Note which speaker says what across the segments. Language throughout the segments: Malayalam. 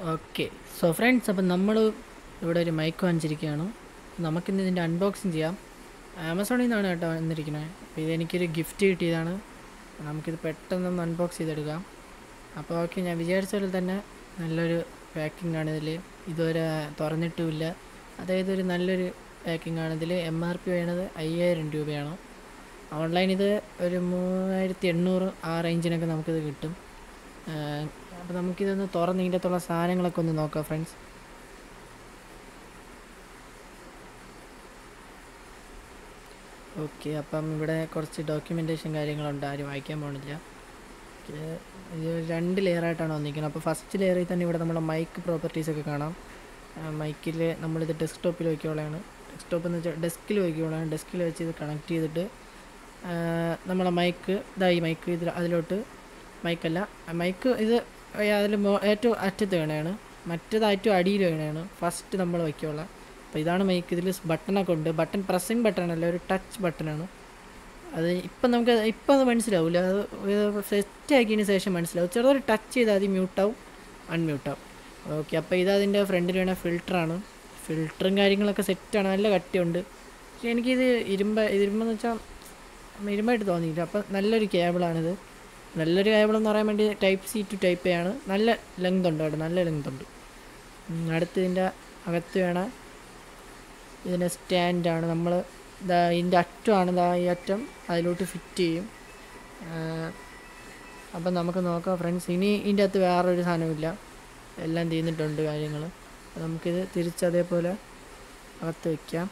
Speaker 1: ഓക്കെ സോ ഫ്രണ്ട്സ് അപ്പം നമ്മൾ ഇവിടെ ഒരു മൈക്ക് വാങ്ങിച്ചിരിക്കുകയാണ് നമുക്കിന്ന് ഇതിൻ്റെ അൺബോക്സിങ് ചെയ്യാം ആമസോണിൽ നിന്നാണ് കേട്ടോ വന്നിരിക്കുന്നത് അപ്പോൾ ഇതെനിക്കൊരു ഗിഫ്റ്റ് കിട്ടിയതാണ് നമുക്കിത് പെട്ടെന്നൊന്ന് അൺബോക്സ് ചെയ്തെടുക്കാം അപ്പോൾ ഓക്കെ ഞാൻ വിചാരിച്ച പോലെ തന്നെ നല്ലൊരു പാക്കിംഗ് ആണ് ഇതിൽ ഇതുവരെ തുറന്നിട്ടുമില്ല അതായത് ഒരു നല്ലൊരു പാക്കിംഗ് ആണ് ഇതിൽ എം ആർ പി വേണത് അയ്യായിരം രൂപയാണ് ഓൺലൈൻ ഇത് ഒരു മൂവായിരത്തി എണ്ണൂറ് ആ റേഞ്ചിനൊക്കെ നമുക്കിത് കിട്ടും അപ്പോൾ നമുക്കിതൊന്ന് തുറന്ന് ഇതിൻ്റെ അകത്തുള്ള സാധനങ്ങളൊക്കെ ഒന്ന് നോക്കാം ഫ്രണ്ട്സ് ഓക്കെ അപ്പം ഇവിടെ കുറച്ച് ഡോക്യുമെൻറ്റേഷൻ കാര്യങ്ങളുണ്ട് ആരും വായിക്കാൻ പോകണില്ല ഓക്കെ ഇത് രണ്ട് ലെയറായിട്ടാണ് വന്നിരിക്കുന്നത് അപ്പോൾ ഫസ്റ്റ് ലെയറിൽ തന്നെ ഇവിടെ നമ്മുടെ മൈക്ക് പ്രോപ്പർട്ടീസ് ഒക്കെ കാണാം മൈക്കിൽ നമ്മളിത് ഡെസ്ക്ടോപ്പിൽ വയ്ക്കുള്ളതാണ് ഡെസ്ക്ടോപ്പ് എന്ന് വെച്ചാൽ ഡെസ്കിൽ വയ്ക്കുള്ളതാണ് ഡെസ്കിൽ വെച്ച് ഇത് കണക്ട് ചെയ്തിട്ട് നമ്മളെ മൈക്ക് ഇതായി മൈക്ക് ഇതിൽ അതിലോട്ട് മൈക്കല്ല മൈക്ക് ഇത് അതിൽ ഏറ്റവും അറ്റത്ത് വേണമാണ് മറ്റേത് ഏറ്റവും അടിയിൽ വേണമാണ് ഫസ്റ്റ് നമ്മൾ വയ്ക്കുള്ള അപ്പോൾ ഇതാണ് മൈക്ക് ഇതിൽ ബട്ടണൊക്കെ ഉണ്ട് ബട്ടൺ പ്രസ്സിങ് ബട്ടൺ അല്ല ഒരു ടച്ച് ബട്ടണാണ് അത് ഇപ്പം നമുക്ക് ഇപ്പം അത് മനസ്സിലാവില്ല അത് സെറ്റ് ആക്കിയതിന് ശേഷം മനസ്സിലാവും ചെറുതൊരു ടച്ച് ചെയ്താൽ അത് മ്യൂട്ടാവും അൺമ്യൂട്ടാവും ഓക്കെ അപ്പോൾ ഇത് അതിൻ്റെ ഫ്രണ്ടിൽ വേണ ഫിൽറ്ററാണ് ഫിൽറ്ററും കാര്യങ്ങളൊക്കെ സെറ്റാണ് നല്ല കട്ടിയുണ്ട് പക്ഷേ എനിക്കിത് ഇരുമ്പ ഇരുമ്പെന്ന് വെച്ചാൽ ഇരുമ്പായിട്ട് തോന്നിയില്ല അപ്പോൾ നല്ലൊരു കേബിളാണിത് നല്ലൊരു കേബിൾ എന്ന് പറയാൻ വേണ്ടി type C to type A ആണ് നല്ല ലെങ്ത് ഉണ്ട് അവിടെ നല്ല ലെങ്ത് ഉണ്ട് അടുത്ത് ഇതിൻ്റെ അകത്ത് വേണ ഇതിൻ്റെ സ്റ്റാൻഡാണ് നമ്മൾ ഇതാ ഇതിൻ്റെ അറ്റമാണ് ഇതാ ഈ അറ്റം അതിലോട്ട് ഫിറ്റ് ചെയ്യും അപ്പം നമുക്ക് നോക്കാം ഫ്രണ്ട്സ് ഇനി ഇതിൻ്റെ അകത്ത് വേറൊരു സാധനമില്ല എല്ലാം തീർന്നിട്ടുണ്ട് കാര്യങ്ങൾ നമുക്കിത് തിരിച്ച് അതേപോലെ അകത്ത് വയ്ക്കാം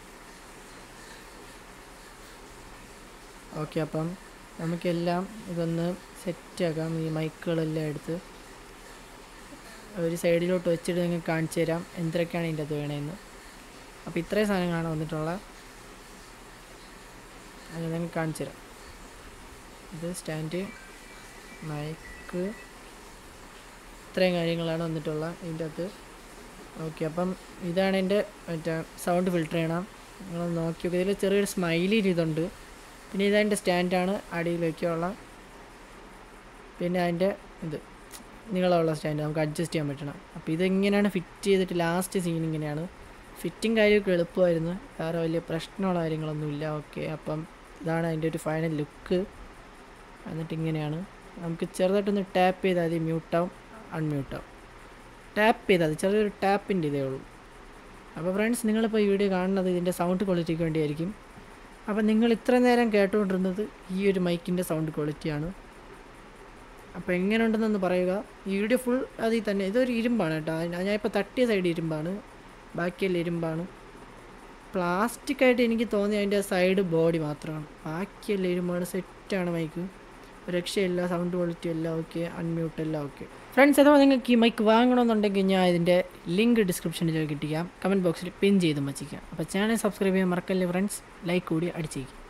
Speaker 1: ഓക്കെ അപ്പം നമുക്കെല്ലാം ഇതൊന്ന് സെറ്റാക്കാം ഈ മൈക്കുകളെല്ലാം എടുത്ത് ഒരു സൈഡിലോട്ട് വെച്ചിട്ട് നിങ്ങൾക്ക് കാണിച്ചു തരാം എന്തൊക്കെയാണ് ഇതിൻ്റെ അത് വേണമെന്ന് അപ്പോൾ ഇത്രയും സാധനങ്ങളാണ് വന്നിട്ടുള്ളത് അത് നിങ്ങൾക്ക് കാണിച്ചു തരാം ഇത് സ്റ്റാൻഡ് മൈക്ക് ഇത്രയും കാര്യങ്ങളാണ് വന്നിട്ടുള്ളത് ഇതിൻ്റെ അകത്ത് ഓക്കെ അപ്പം ഇതാണ് എൻ്റെ മറ്റേ സൗണ്ട് ഫിൽറ്റർ ചെയ്യണം നിങ്ങൾ നോക്കി നോക്കി ഇതിൽ ചെറിയൊരു സ്മൈലി ഇതുണ്ട് പിന്നെ ഇതതിൻ്റെ സ്റ്റാൻഡാണ് അടിയിൽ വയ്ക്കാനുള്ള പിന്നെ അതിൻ്റെ ഇത് നീളമുള്ള സ്റ്റാൻഡ് നമുക്ക് അഡ്ജസ്റ്റ് ചെയ്യാൻ പറ്റണം അപ്പോൾ ഇതെങ്ങനെയാണ് ഫിറ്റ് ചെയ്തിട്ട് ലാസ്റ്റ് സീൻ ഇങ്ങനെയാണ് ഫിറ്റിംഗ് കാര്യമൊക്കെ എളുപ്പമായിരുന്നു വേറെ വലിയ പ്രശ്നമുള്ള കാര്യങ്ങളൊന്നുമില്ല ഓക്കെ അപ്പം ഇതാണ് അതിൻ്റെ ഒരു ഫൈനൽ ലുക്ക് എന്നിട്ട് ഇങ്ങനെയാണ് നമുക്ക് ചെറുതായിട്ടൊന്ന് ടാപ്പ് ചെയ്താൽ മതി മ്യൂട്ടാവും അൺമ്യൂട്ടാവും ടാപ്പ് ചെയ്താൽ മതി ചെറിയൊരു ടാപ്പിൻ്റെ ഇതേ ഉള്ളൂ അപ്പോൾ ഫ്രണ്ട്സ് നിങ്ങളിപ്പോൾ ഈ വീഡിയോ കാണുന്നത് ഇതിൻ്റെ സൗണ്ട് ക്വാളിറ്റിക്ക് വേണ്ടിയായിരിക്കും അപ്പോൾ നിങ്ങൾ ഇത്ര നേരം കേട്ടുകൊണ്ടിരുന്നത് ഈ ഒരു മൈക്കിൻ്റെ സൗണ്ട് ക്വാളിറ്റിയാണ് അപ്പോൾ എങ്ങനെ ഉണ്ടെന്നൊന്ന് പറയുക ഈ വീഡിയോ ഫുൾ അതിൽ തന്നെ ഇതൊരു ഇരുമ്പാണ് കേട്ടോ ഞാനിപ്പോൾ തട്ടിയ സൈഡ് ഇരുമ്പാണ് ബാക്കിയെല്ലാം ഇരുമ്പാണ് പ്ലാസ്റ്റിക് ആയിട്ട് എനിക്ക് തോന്നി അതിൻ്റെ സൈഡ് ബോഡി മാത്രമാണ് ബാക്കിയെല്ലാം ഇരുമ്പാണ് സെറ്റാണ് മൈക്ക് രക്ഷയില്ല സൗണ്ട് ക്വാളിറ്റി എല്ലാം ഓക്കെ അൺമ്യൂട്ട് എല്ലാം ഓക്കെ ഫ്രണ്ട്സ് അഥവാ നിങ്ങൾക്ക് ഈ മൈക്ക് വാങ്ങണമെന്നുണ്ടെങ്കിൽ ഞാൻ ഇതിൻ്റെ ലിങ്ക് ഡിസ്ക്രിപ്ഷനിൽ കിട്ടിക്കാം കമൻറ്റ് ബോക്സിൽ പിൻ ചെയ്തും വച്ചിരിക്കാം അപ്പോൾ ചാനൽ സബ്സ്ക്രൈബ് ചെയ്യാൻ മറക്കല്ലേ ഫ്രണ്ട്സ് ലൈക്ക് കൂടി അടിച്ചേക്കും